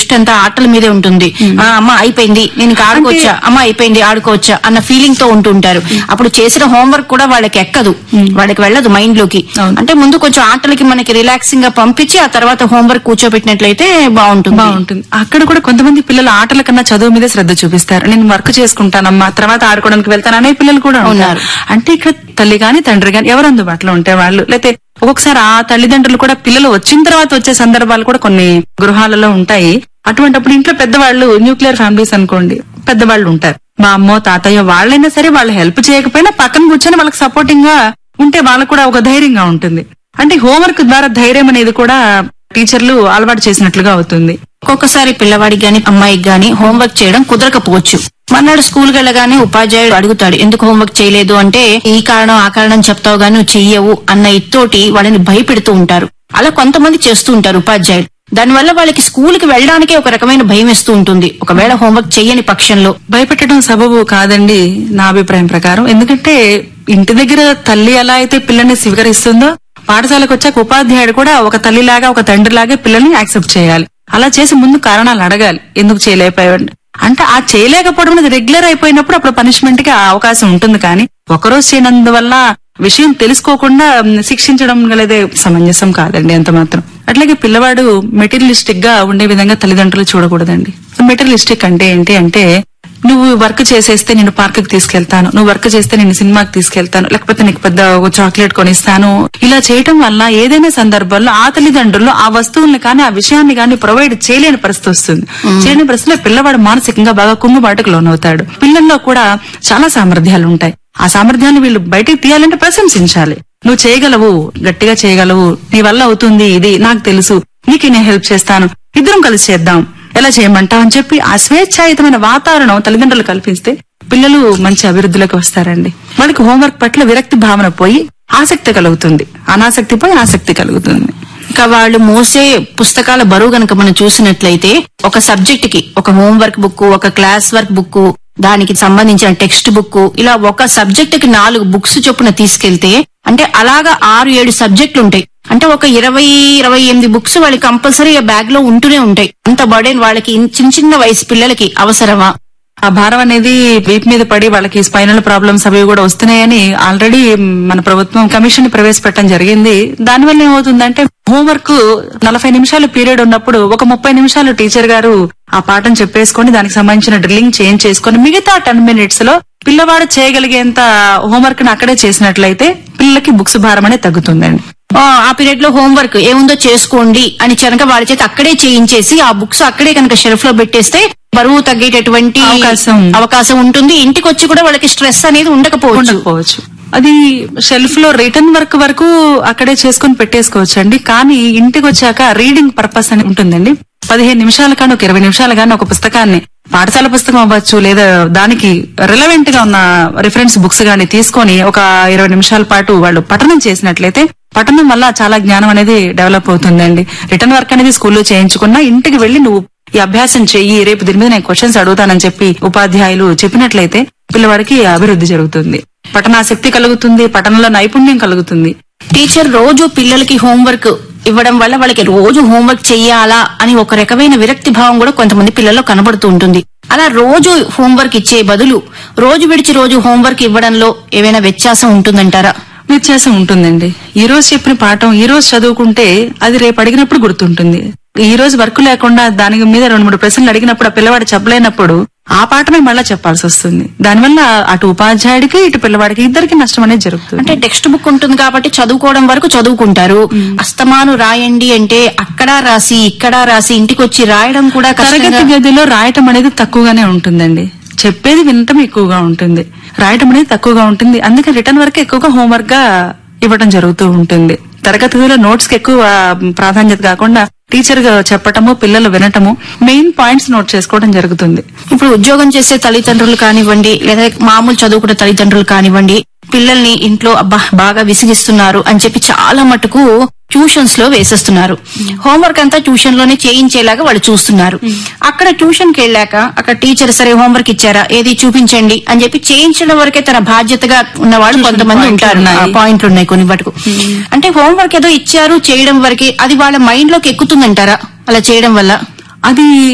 దృష్టి అంతా ఆటల మీదే ఉంటుంది ఆ, అమ్మ అయిపోయింది నేను ఇంకా ఆడుకోవచ్చా అమ్మ అయిపోయింది ఆడుకోవచ్చా అన్న ఫీలింగ్ తో ఉంటుంటారు అప్పుడు చేసిన హోంవర్క్ కూడా వాళ్ళకి ఎక్కదు వాళ్ళకి వెళ్ళదు మైండ్ లోకి అవును. అంటే ముందు కొంచెం ఆటలకి మనకి రిలాక్సింగ్ గా పంపించి ఆ తర్వాత హోంవర్క్ కూర్చోబెట్టినట్లయితే బాగుంటుంది బాగుంటుంది అక్కడ కూడా కొంతమంది పిల్లలు ఆటల కన్నా చదువు మీద శ్రద్ధ చూపిస్తారు నేను వర్క్ చేసుకుంటానమ్మా తర్వాత ఆడుకోవడానికి వెళ్తాను అనే పిల్లలు కూడా ఉన్నారు ఉన్నారు. అంటే ఇక్కడ తల్లి గాని తండ్రి గాని ఎవరు అందుబాటులో ఉంటే వాళ్ళు లేకపోతే ఒక్కొక్కసారి ఆ తల్లిదండ్రులు కూడా పిల్లలు వచ్చిన తర్వాత వచ్చే సందర్భాలు కూడా కొన్ని గృహాలలో ఉంటాయి అటువంటిప్పుడు ఇంట్లో పెద్దవాళ్ళు న్యూక్లియర్ ఫ్యామిలీస్ అనుకోండి పెద్దవాళ్ళు ఉంటారు మా అమ్మో తాతయ్య వాళ్ళైనా సరే వాళ్ళు హెల్ప్ చేయకపోయినా పక్కన కూర్చొని వాళ్ళకి సపోర్టింగ్ గా ఉంటే వాళ్ళకు కూడా ఒక ధైర్యంగా ఉంటుంది అంటే హోంవర్క్ ద్వారా ధైర్యం అనేది కూడా టీచర్లు అలవాటు చేసినట్లుగా అవుతుంది ఒక్కొక్కసారి పిల్లవాడికి గాని అమ్మాయికి గాని హోంవర్క్ చేయడం కుదరకపోవచ్చు మర్నాడు స్కూల్ వెళ్ళగానే ఉపాధ్యాయుడు అడుగుతాడు ఎందుకు హోంవర్క్ చేయలేదు అంటే ఈ కారణం ఆ కారణం చెప్తావు గాని నువ్వు చెయ్యవు అన్న ఇత్తోటి వాళ్ళని భయపెడుతూ ఉంటారు అలా కొంతమంది చేస్తూ ఉంటారు ఉపాధ్యాయులు దానివల్ల వాళ్ళకి స్కూల్ కి వెళ్ళడానికే ఒక రకమైన భయం వేస్తూ ఉంటుంది ఒకవేళ హోంవర్క్ చెయ్యని పక్షంలో భయపెట్టడం సబబు కాదండి నా అభిప్రాయం ప్రకారం ఎందుకంటే ఇంటి దగ్గర తల్లి ఎలా అయితే పిల్లల్ని స్వీకరిస్తుందో పాఠశాలకు వచ్చాక ఉపాధ్యాయుడు కూడా ఒక తల్లిలాగా ఒక తండ్రిలాగా పిల్లల్ని యాక్సెప్ట్ చేయాలి అలా చేసి ముందు కారణాలు అడగాలి ఎందుకు చేయలేకపోయాడు అంటే ఆ చేయలేకపోవడం అనేది రెగ్యులర్ అయిపోయినప్పుడు అప్పుడు పనిష్మెంట్ కి ఆ అవకాశం ఉంటుంది కానీ ఒకరోజు చేయనందువల్ల విషయం తెలుసుకోకుండా మ్, శిక్షించడం గలదే సమంజసం కాదండి ఎంత మాత్రం అట్లాగే పిల్లవాడు మెటీరియలిస్టిక్ గా ఉండే విధంగా తల్లిదండ్రులు చూడకూడదండి మెటీరియలిస్టిక్ అంటే ఏంటి అంటే నువ్వు వర్క్ చేసేస్తే నేను పార్క్ కి తీసుకెళ్తాను నువ్వు వర్క్ చేస్తే నేను సినిమాకి తీసుకెళ్తాను లేకపోతే నీకు పెద్ద ఒక చాక్లెట్ కొనిస్తాను ఇలా చేయటం వల్ల ఏదైనా సందర్భాల్లో ఆ తల్లిదండ్రులు ఆ వస్తువుల్ని కానీ ఆ విషయాన్ని కానీ ప్రొవైడ్ చేయలేని పరిస్థితి వస్తుంది చేయలేని పరిస్థితిలో పిల్లవాడు మానసికంగా బాగా కుంగుబాటుకు లోనవుతాడు పిల్లల్లో కూడా చాలా సామర్థ్యాలు ఉంటాయి ఆ సామర్థ్యాన్ని వీళ్ళు బయటికి తీయాలంటే ప్రశంసించాలి నువ్వు చేయగలవు గట్టిగా చేయగలవు నీ వల్ల అవుతుంది ఇది నాకు తెలుసు నీకు నేను హెల్ప్ చేస్తాను ఇద్దరం కలిసి చేద్దాం ఎలా చేయమంటావు అని చెప్పి ఆ స్వేచ్ఛాయుతమైన వాతావరణం తల్లిదండ్రులు కల్పిస్తే పిల్లలు మంచి అభివృద్ధిలోకి వస్తారండి వాళ్ళకి హోంవర్క్ పట్ల విరక్తి భావన పోయి ఆసక్తి కలుగుతుంది అనాసక్తి పోయి ఆసక్తి కలుగుతుంది ఇంకా వాళ్ళు మోసే పుస్తకాల బరువు గనక మనం చూసినట్లయితే ఒక సబ్జెక్ట్ కి ఒక హోంవర్క్ బుక్ ఒక క్లాస్ వర్క్ బుక్ దానికి సంబంధించిన టెక్స్ట్ బుక్ ఇలా ఒక సబ్జెక్ట్ కి నాలుగు బుక్స్ చొప్పున తీసుకెళ్తే అంటే అలాగా ఆరు ఏడు సబ్జెక్టులు ఉంటాయి అంటే ఒక ఇరవై ఇరవై ఎనిమిది బుక్స్ వాళ్ళకి కంపల్సరీ బ్యాగ్ లో ఉంటూనే ఉంటాయి అంత బర్డెన్ వాళ్ళకి ఇన్- చిన్న చిన్న వయసు పిల్లలకి అవసరమా ఆ భారం అనేది వీపు మీద పడి వాళ్ళకి స్పైనల్ ప్రాబ్లమ్స్ అవి కూడా వస్తున్నాయని ఆల్రెడీ మన ప్రభుత్వం కమిషన్ ప్రవేశపెట్టడం జరిగింది దానివల్ల ఏమవుతుందంటే హోంవర్క్ నలభై నిమిషాలు పీరియడ్ ఉన్నప్పుడు ఒక ముప్పై నిమిషాలు టీచర్ గారు ఆ పాఠం చెప్పేసుకొని దానికి సంబంధించిన డ్రిల్లింగ్ చేంజ్ చేసుకొని మిగతా టెన్ మినిట్స్ లో పిల్లవాడు చేయగలిగేంత హోంవర్క్ ని అక్కడే చేసినట్లయితే పిల్లలకి బుక్స్ భారం అనేది తగ్గుతుందండి ఆ, ఆ పీరియడ్ లో హోంవర్క్ ఏముందో చేసుకోండి అని కనుక వాళ్ళ చేత అక్కడే చేయించేసి ఆ బుక్స్ అక్కడే కనుక షెల్ఫ్ లో పెట్టేస్తే బరువు తగ్గేటటువంటి అవకాశం. అవకాశం ఉంటుంది ఇంటికి వచ్చి కూడా వాళ్ళకి స్ట్రెస్ అనేది ఉండకపోవచ్చు ఉండకపోవచ్చు అది షెల్ఫ్ లో రిటర్న్ వర్క్ వరకు అక్కడే చేసుకుని పెట్టేసుకోవచ్చు అండి కానీ ఇంటికి వచ్చాక రీడింగ్ పర్పస్ అని ఉంటుందండి పదిహేను నిమిషాలు కానీ ఒక ఇరవై నిమిషాలు కానీ ఒక పుస్తకాన్ని పాఠశాల పుస్తకం అవ్వచ్చు లేదా దానికి రిలవెంట్ గా ఉన్న రిఫరెన్స్ బుక్స్ గాని తీసుకొని ఒక ఇరవై నిమిషాల పాటు వాళ్ళు పఠనం చేసినట్లయితే పఠనం వల్ల చాలా జ్ఞానం అనేది డెవలప్ అవుతుందండి రిటర్న్ వర్క్ అనేది స్కూల్లో చేయించుకున్నా ఇంటికి వెళ్లి నువ్వు ఈ అభ్యాసం చెయ్యి రేపు దీని మీద నేను క్వశ్చన్స్ అడుగుతానని చెప్పి ఉపాధ్యాయులు చెప్పినట్లయితే పిల్లవాడికి అభివృద్ధి జరుగుతుంది పఠనాసక్తి కలుగుతుంది పఠనంలో నైపుణ్యం కలుగుతుంది టీచర్ రోజు పిల్లలకి హోంవర్క్ ఇవ్వడం వల్ల వాళ్ళకి రోజు హోంవర్క్ చెయ్యాలా అని ఒక రకమైన విరక్తి భావం కూడా కొంతమంది పిల్లల్లో కనబడుతూ ఉంటుంది అలా రోజు హోంవర్క్ ఇచ్చే బదులు రోజు విడిచి రోజు హోంవర్క్ ఇవ్వడంలో ఏమైనా వ్యత్యాసం ఉంటుందంటారా వ్యత్యాసం ఉంటుందండి ఈ రోజు చెప్పిన పాఠం ఈ రోజు చదువుకుంటే అది రేపు అడిగినప్పుడు గుర్తుంటుంది ఈ రోజు వర్క్ లేకుండా దాని మీద రెండు మూడు ప్రశ్నలు అడిగినప్పుడు ఆ పిల్లవాడు చెప్పలేనప్పుడు ఆ పాఠమే మళ్ళా చెప్పాల్సి వస్తుంది దానివల్ల అటు ఉపాధ్యాయుడికి ఇటు పిల్లవాడికి ఇద్దరికి నష్టం అనేది జరుగుతుంది అంటే టెక్స్ట్ బుక్ ఉంటుంది కాబట్టి చదువుకోవడం వరకు చదువుకుంటారు అస్తమాను రాయండి అంటే అక్కడ రాసి ఇక్కడ రాసి ఇంటికి వచ్చి రాయడం కూడా తరగతి కష్టంగా గదిలో రాయటం అనేది తక్కువగానే ఉంటుందండి చెప్పేది వినటం ఎక్కువగా ఉంటుంది రాయటం అనేది తక్కువగా ఉంటుంది అందుకే రిటర్న్ వర్క్ ఎక్కువగా హోంవర్క్ గా ఇవ్వడం జరుగుతూ ఉంటుంది తరగతి గదిలో నోట్స్ కి ఎక్కువ ప్రాధాన్యత కాకుండా టీచర్ గా చెప్పటము పిల్లలు వినటము మెయిన్ పాయింట్స్ నోట్ చేసుకోవడం జరుగుతుంది ఇప్పుడు ఉద్యోగం చేసే తల్లిదండ్రులు కానివ్వండి లేదా మామూలు చదువుకునే తల్లిదండ్రులు కానివ్వండి పిల్లల్ని ఇంట్లో అబ్బా బాగా విసిగిస్తున్నారు అని చెప్పి చాలా మటుకు ట్యూషన్స్ లో వేసేస్తున్నారు హోంవర్క్ అంతా ట్యూషన్ లోనే చేయించేలాగా వాళ్ళు చూస్తున్నారు అక్కడ ట్యూషన్ కి వెళ్ళాక అక్కడ టీచర్ సరే హోంవర్క్ ఇచ్చారా ఏది చూపించండి అని చెప్పి చేయించడం వరకే తన బాధ్యతగా ఉన్న వాళ్ళు కొంతమంది పాయింట్లు ఉంటారు ఉన్నాయి. ఆ పాయింట్లు ఉన్నాయి కొన్ని మటుకు అంటే హోంవర్క్ ఏదో ఇచ్చారు చేయడం వరకే అది వాళ్ళ మైండ్ లోకి ఎక్కుతుందంటారా అలా చేయడం వల్ల అది